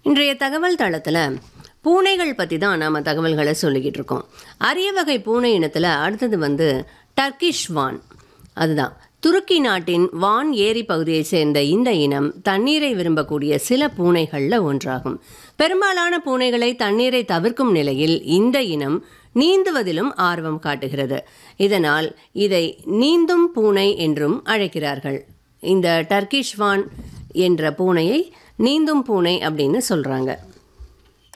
இன்றைய தகவல் தளத்தில் பூனைகள் பற்றி தான் நாம் தகவல்களை சொல்லிக்கிட்டு இருக்கோம் அரிய வகை பூனை இனத்தில் அடுத்தது வந்து டர்கிஷ் வான் அதுதான் துருக்கி நாட்டின் வான் ஏரி பகுதியை சேர்ந்த இந்த இனம் தண்ணீரை விரும்பக்கூடிய சில பூனைகளில் ஒன்றாகும் பெரும்பாலான பூனைகளை தண்ணீரை தவிர்க்கும் நிலையில் இந்த இனம் நீந்துவதிலும் ஆர்வம் காட்டுகிறது இதனால் இதை நீந்தும் பூனை என்றும் அழைக்கிறார்கள் இந்த டர்கிஷ் வான் என்ற பூனையை நீந்தும் பூனை அப்படின்னு சொல்கிறாங்க